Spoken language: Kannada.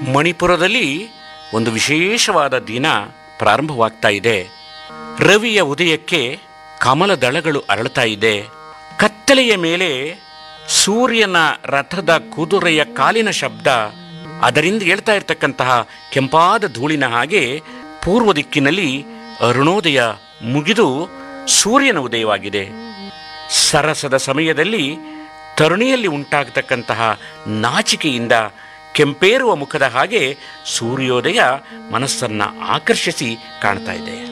ಮಣಿಪುರದಲ್ಲಿ ಒಂದು ವಿಶೇಷವಾದ ದಿನ ಪ್ರಾರಂಭವಾಗ್ತಾ ಇದೆ ರವಿಯ ಉದಯಕ್ಕೆ ಕಮಲದಳಗಳು ಅರಳ್ತಾ ಇದೆ ಕತ್ತಲೆಯ ಮೇಲೆ ಸೂರ್ಯನ ರಥದ ಕುದುರೆಯ ಕಾಲಿನ ಶಬ್ದ ಅದರಿಂದ ಹೇಳ್ತಾ ಇರತಕ್ಕಂತಹ ಕೆಂಪಾದ ಧೂಳಿನ ಹಾಗೆ ಪೂರ್ವ ದಿಕ್ಕಿನಲ್ಲಿ ಅರುಣೋದಯ ಮುಗಿದು ಸೂರ್ಯನ ಉದಯವಾಗಿದೆ ಸರಸದ ಸಮಯದಲ್ಲಿ ತರುಣಿಯಲ್ಲಿ ಉಂಟಾಗತಕ್ಕಂತಹ ನಾಚಿಕೆಯಿಂದ ಕೆಂಪೇರುವ ಮುಖದ ಹಾಗೆ ಸೂರ್ಯೋದಯ ಮನಸ್ಸನ್ನ ಆಕರ್ಷಿಸಿ ಕಾಣ್ತಾ ಇದೆ